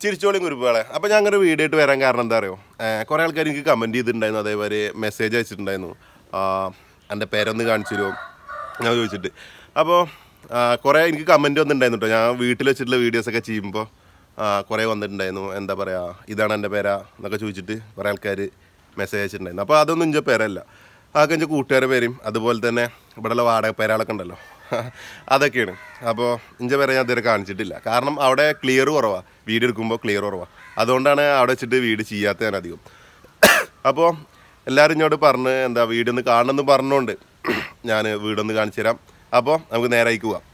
ചിരിച്ചോളിയും കുരുപ്പുകളെ അപ്പോൾ ഞാൻ അങ്ങനെ വീഡിയോ ആയിട്ട് വരാൻ കാരണം എന്താ അറിയോ കുറേ ആൾക്കാർ എനിക്ക് കമൻറ്റ് ചെയ്തിട്ടുണ്ടായിരുന്നു അതേപോലെ മെസ്സേജ് അയച്ചിട്ടുണ്ടായിരുന്നു ആ, എൻ്റെ പേരൊന്ന് കാണിച്ചു തരുമോ ഞാൻ ചോദിച്ചിട്ട് അപ്പോൾ കുറേ എനിക്ക് കമൻറ്റ് വന്നിട്ടുണ്ടായിരുന്നു കേട്ടോ ഞാൻ വീട്ടിൽ വെച്ചിട്ടുള്ള വീഡിയോസൊക്കെ ചെയ്യുമ്പോൾ കുറേ വന്നിട്ടുണ്ടായിരുന്നു എന്താ പറയുക ഇതാണ് എൻ്റെ പേരാ എന്നൊക്കെ ചോദിച്ചിട്ട് കുറേ ആൾക്കാർ മെസ്സേജ് അയച്ചിട്ടുണ്ടായിരുന്നു അപ്പോൾ അതൊന്നും ഇഞ്ച പേരല്ല ആകെ എൻ്റെ കൂട്ടുകാരുടെ പേരും അതുപോലെ തന്നെ ഇവിടെയുള്ള വാടക പേരാളൊക്കെ ഉണ്ടല്ലോ അതൊക്കെയാണ് അപ്പോൾ ഇഞ്ച പേരെ ഞാൻ ഇതുവരെ കാണിച്ചിട്ടില്ല കാരണം അവിടെ ക്ലിയർ കുറവാണ് വീഡിയോ എടുക്കുമ്പോൾ ക്ലിയർ കുറവാണ് അതുകൊണ്ടാണ് അവിടെ വെച്ചിട്ട് വീഡിയോ ചെയ്യാത്ത ഞാൻ അധികം അപ്പോൾ എല്ലാവരും ഇങ്ങോട്ട് പറഞ്ഞ് എന്താ വീടൊന്ന് കാണണമെന്ന് പറഞ്ഞുകൊണ്ട് ഞാൻ വീടൊന്ന് കാണിച്ചു തരാം അപ്പോൾ നമുക്ക് നേരായിക്ക് പോവാം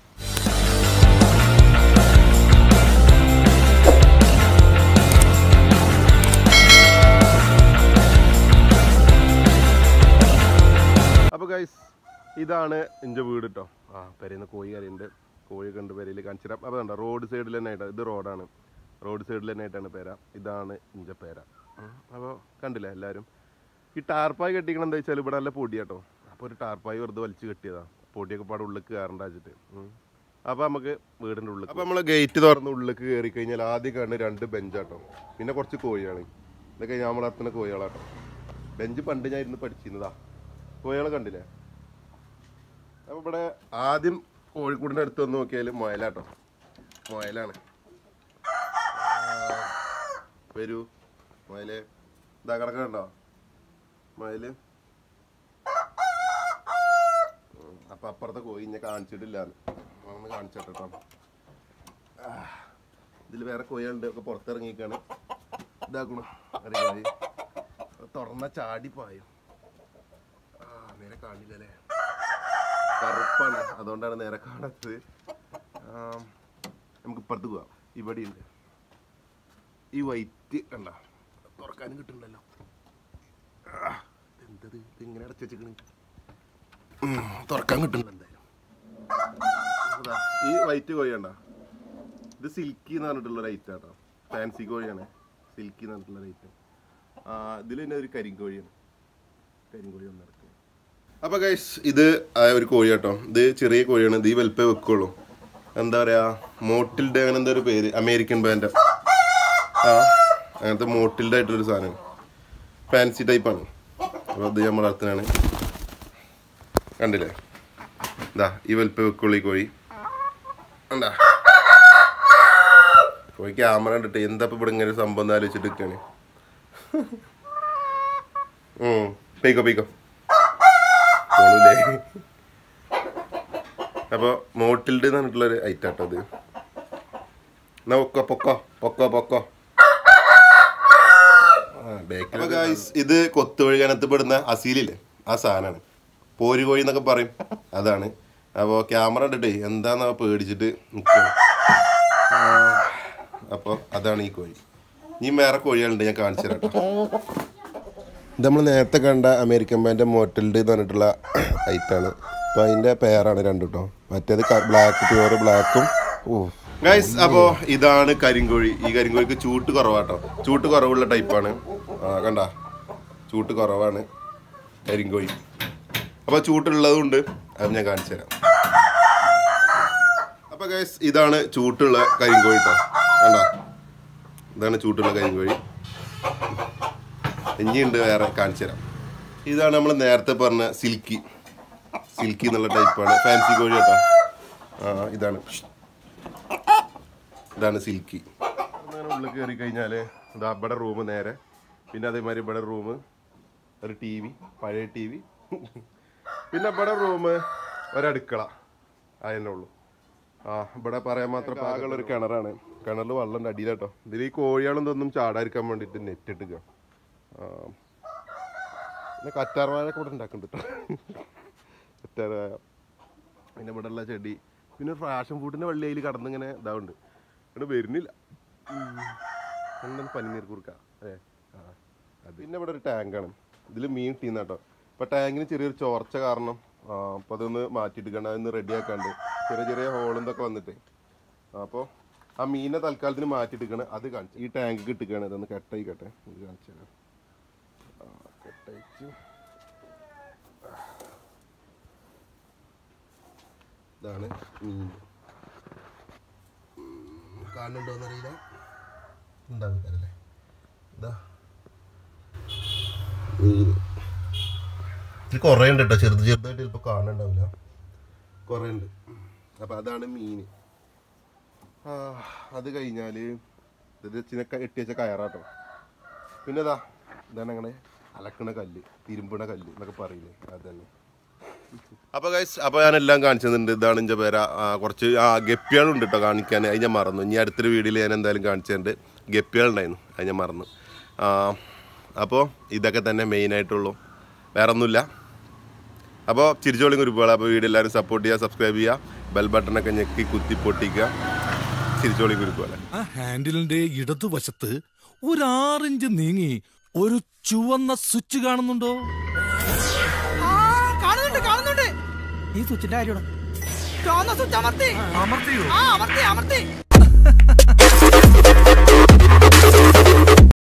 അപ്പോൾ ഗൈസ് ഇതാണ് എൻ്റെ വീട് കേട്ടോ ആ പെരയുന്ന കോഴി കറിയുണ്ട് കോഴി കണ്ട് പെരയിൽ കാണിച്ചു തരാം അപ്പോൾ കണ്ടോ റോഡ് സൈഡിൽ തന്നെ ആയിട്ടാണ് ഇത് റോഡാണ് റോഡ് സൈഡിൽ തന്നെ ആയിട്ടാണ് പേര ഇതാണ് ഇഞ്ച പേര അപ്പോൾ കണ്ടില്ലേ എല്ലാവരും ഈ ടാർപ്പായി കെട്ടിക്കണം എന്താ വെച്ചാൽ ഇവിടെ നല്ല പൊടിയാട്ടോ അപ്പോൾ ഒരു ടാർപ്പായി വെറുതെ വലിച്ച് കെട്ടിയതാ പൊടിയൊക്കെ പാടെ ഉള്ളിലേക്ക് കയറണ്ട വെച്ചിട്ട് അപ്പോൾ നമുക്ക് വീടിൻ്റെ ഉള്ളിൽ അപ്പോൾ നമ്മൾ ഗേറ്റ് തുറന്ന് ഉള്ളിലേക്ക് കയറി കഴിഞ്ഞാൽ ആദ്യം കാണുന്ന രണ്ട് ബെഞ്ചാട്ടോ പിന്നെ കുറച്ച് കോഴിയാണ് ഇതൊക്കെ ഞാൻ വളർത്തുന്ന കോഴികളാട്ടോ ബെഞ്ച് പണ്ട് ഞാൻ ഇരുന്ന് പഠിച്ചിരുന്നതാ കോഴികളെ കണ്ടില്ലേ അപ്പോൾ ഇവിടെ ആദ്യം കോഴിക്കൂടിൻ്റെ അടുത്ത് വന്ന് നോക്കിയാൽ മുയലാട്ടോ മുയലാണ് ആ, വരൂ മുയല് ഇതാ കിടക്കണ്ടോ മുയല് ഉം, അപ്പൊ അപ്പുറത്തെ കോഴി ഞാൻ കാണിച്ചിട്ടില്ല ഒന്ന് കാണിച്ചിട്ടോ ഇതിൽ വേറെ കോഴികളുണ്ട് ഒക്കെ പുറത്തിറങ്ങിക്കാണ് ഇതാക്കണു അറിയാം തുറന്ന ചാടി പായും ആ നേരെ കാണില്ലല്ലേ കറുപ്പാണ് അതുകൊണ്ടാണ് നേരെ കാണാത്തത് ആ, നമുക്ക് ഇപ്പുറത്ത് പോവാം ഇവിടെ ഉണ്ട് ഈ വൈറ്റ് കണ്ട തുറക്കാനും കിട്ടുന്നുണ്ടല്ലോ ആ, എന്തത് ഇത് ഇങ്ങനെ അടച്ചു വെച്ചിക്കണ് ഉം, തുറക്കാൻ കിട്ടുന്നുണ്ട് എന്തായാലും അതാ, ഈ വൈറ്റ് കോഴി കണ്ട ഇത് സിൽക്കി എന്ന് പറഞ്ഞിട്ടുള്ള റൈറ്റ് ആട്ടോ ഫാൻസി കോഴിയാണ് സിൽക്കി എന്ന് പറഞ്ഞിട്ടുള്ള റൈറ്റ് ഇതിൽ തന്നെ ഒരു കരിങ്കോഴിയാണ് കരിങ്കോഴി ഒന്ന് ഇറക്കുക അപ്പൊ ഗൈസ് ഇത് ആ ഒരു കോഴി കേട്ടോ ഇത് ചെറിയ കോഴിയാണ് ഇത് ഈ വലുപ്പേ വെക്കുള്ളൂ എന്താ പറയാ മോട്ടിൽഡ് അങ്ങനെ എന്താ ഒരു പേര് അമേരിക്കൻ ബാൻഡ് ആ അങ്ങനത്തെ മോട്ടിൽഡ് ആയിട്ടൊരു സാധനം ഫാൻസി ടൈപ്പാണ് അപ്പോൾ അത് നമ്മൾ വളർത്തുന്നതാണ് കണ്ടില്ലേ ഇതാ ഈ വലുപ്പേ വെക്കുള്ളൂ ഈ കോഴി എന്താ കോഴി ക്യാമറ കണ്ടിട്ട് എന്താ ഇപ്പൊ ഇവിടെ ഇങ്ങനെ ഒരു സംഭവം എന്ന് ആലോചിച്ചിട്ട് നിൽക്കാണ് ഉം പീക്കോ പീക്കോ പോണൂലേ അപ്പോൾ മോട്ടിൽഡ് എന്ന് പറഞ്ഞിട്ടുള്ളൊരു ഐറ്റം ആട്ടോ അത് എന്നാ പൊക്കോ പൊക്കോ പൊക്കോ പൊക്കോ അപ്പൊ guys, ഇത് കൊത്തുവഴി കനത്ത് പെടുന്ന അസീലില്ലേ ആ സാധനമാണ് പോര് കോഴി എന്നൊക്കെ പറയും അതാണ് അപ്പോൾ ക്യാമറ കണ്ടിട്ടേ എന്താന്ന് പേടിച്ചിട്ട് നിൽക്കണം അപ്പോൾ അതാണ് ഈ കോഴി ഇനി വേറെ കോഴികളുണ്ട് ഞാൻ കാണിച്ചു തരാം കേട്ടോ ഇത് നമ്മൾ നേരത്തെ കണ്ട അമേരിക്കൻ ബാൻഡ് മോട്ടൽഡ് എന്ന് പറഞ്ഞിട്ടുള്ള ഐറ്റാണ് അപ്പോൾ അതിൻ്റെ പേരാണ് രണ്ടും കേട്ടോ മറ്റേത് ബ്ലാക്ക് പ്യൂർ ബ്ലാക്കും ഓ ഗൈസ് അപ്പോൾ ഇതാണ് കരിങ്കോഴി ഈ കരിങ്കോഴിക്ക് ചൂട്ട് കുറവാട്ടോ ചൂട്ട് കുറവുള്ള ടൈപ്പാണ് ആ കണ്ട ചൂട്ട് കുറവാണ് കരിങ്കോഴി അപ്പോൾ ചൂട്ടുള്ളതുകൊണ്ട് അത് ഞാൻ കാണിച്ചു തരാം അപ്പോൾ ഗൈസ് ഇതാണ് ചൂട്ടുള്ള കരിങ്കോഴി കേട്ടോ കണ്ട ഇതാണ് ചൂട്ടുള്ള കരിങ്കോഴി ഇനിയുണ്ട് വേറെ കാണിച്ചു തരാം ഇതാണ് നമ്മൾ നേരത്തെ പറഞ്ഞ സിൽക്കി സിൽക്കി എന്നുള്ള ടൈപ്പാണ് ഫാൻസി കോഴി കേട്ടോ ആ ഇതാണ് ഇതാണ് സിൽക്കി അങ്ങനെ ഉള്ളിൽ കയറി കഴിഞ്ഞാൽ ഇതാ ഇവിടെ റൂം നേരെ പിന്നെ അതേമാതിരി ഇവിടെ റൂം ഒരു ടി വി പഴയ ടി വി പിന്നെ ഇവിടെ റൂം ഒരടുക്കള അതന്നെ ഉള്ളൂ ആ ഇവിടെ പറയാൻ മാത്രം പാകമുള്ള ഒരു കിണറാണ് കിണറിൽ വെള്ളം അടിയിലാട്ടോ ഇതിൽ ഈ കോഴികളും ഇതൊന്നും ചാടാതിരിക്കാൻ വേണ്ടിയിട്ട് നെറ്റ് ഇട്ടുക ആ. പിന്നെ കറ്റാർവാഴൊക്കെ ഇവിടെ ഉണ്ടാക്കുന്നുണ്ട് കേട്ടോ കറ്റാർവാഴ പിന്നെ ഇവിടെ ഉള്ള ചെടി പിന്നെ ഫാഷൻ ഫുഡിന്റെ വള്ളി അതിൽ കടന്നിങ്ങനെ ഇതാവുണ്ട് ഇവിടെ വരുന്നില്ല എന്താണ് പനിനീർ കുറുക്ക ഏ ആ അത് പിന്നെ ഇവിടെ ഒരു ടാങ്കാണ് ഇതിൽ മീൻ ടീന്ന കേട്ടോ ഇപ്പൊ ടാങ്കിന് ചെറിയൊരു ചോർച്ച കാരണം ആ, അപ്പൊ അതൊന്ന് മാറ്റിയിട്ടിക്കണ്ട അതൊന്ന് റെഡി ആക്കാണ്ട് ചെറിയ ചെറിയ ഹോളും ഇതൊക്കെ വന്നിട്ടേ അപ്പോൾ ആ മീനിനെ തൽക്കാലത്തിന് മാറ്റിയിട്ടിക്കണ് അത് കാണിച്ചു ഈ ടാങ്ക് കിട്ടിക്കാണ് ഇതൊന്ന് കെട്ടായിക്കട്ടെ ഇത് കാണിച്ചു തരാം ആ, കെട്ടയച്ചു ഇതാണ് മീൻ കാണുന്നുണ്ടോന്നറിയില്ല കാണുന്നുണ്ടാവില്ലേ ഇതാ മീൻ ഇത് കുറേ ഉണ്ട് കേട്ടോ ചെറുത് ചെറുതായിട്ട് ചിലപ്പോൾ കാണുന്നുണ്ടാവില്ല കുറേ ഉണ്ട് അപ്പം അതാണ് മീൻ ആ അത് കഴിഞ്ഞാൽ ഇത് ചിന്ന എട്ടി വെച്ച കയറാട്ടോ പിന്നെ ഇതാ ഇതാണ് അങ്ങനെ അലക്കണ കല്ല് തിരുമ്പണ കല്ല് എന്നൊക്കെ പറയില്ലേ അത് തന്നെ അപ്പോൾ ഗൈസ് അപ്പോൾ ഞാൻ എല്ലാം കാണിച്ചു തന്നിട്ടുണ്ട് ഇതാണ് എൻ്റെ പേര ആ, കുറച്ച് ആ ഗപ്പികളുണ്ട് കേട്ടോ കാണിക്കാൻ അത് ഞാൻ മറന്നു ഇനി അടുത്തൊരു വീഡിയോയിൽ ഞാൻ എന്തായാലും കാണിച്ചിട്ടുണ്ട് ഗപ്പികളുണ്ടായിരുന്നു അത് ഞാൻ മറന്നു ആ, അപ്പോൾ ഇതൊക്കെ തന്നെ മെയിനായിട്ടുള്ളൂ വേറെ ഒന്നുമില്ല അപ്പോൾ ചിരിച്ചോളി കുറിപ്പുകൾ അപ്പോൾ വീഡിയോ എല്ലാവരും സപ്പോർട്ട് ചെയ്യുക സബ്സ്ക്രൈബ് ചെയ്യുക ബെൽ ബട്ടണൊക്കെ ഞെക്കി കുത്തി പൊട്ടിക്കുക ചിരിച്ചോളി കുറിപ്പുകളെ ആ ഹാൻഡിലിന്റെ ഇടതുവശത്ത് ഒരു ആറിഞ്ച് നീങ്ങി ഒരു ചുവന്ന സ്വിച്ച് കാണുന്നുണ്ടോ ആ, കാണുന്നുണ്ട് കാണുന്നുണ്ട് ഈ സ്വിച്ചിന്റെ കാര്യമാണ് ചുവന്ന സ്വിച്ച് അമർത്തി അമർത്തിയോ ആ അമർത്തി അമർത്തി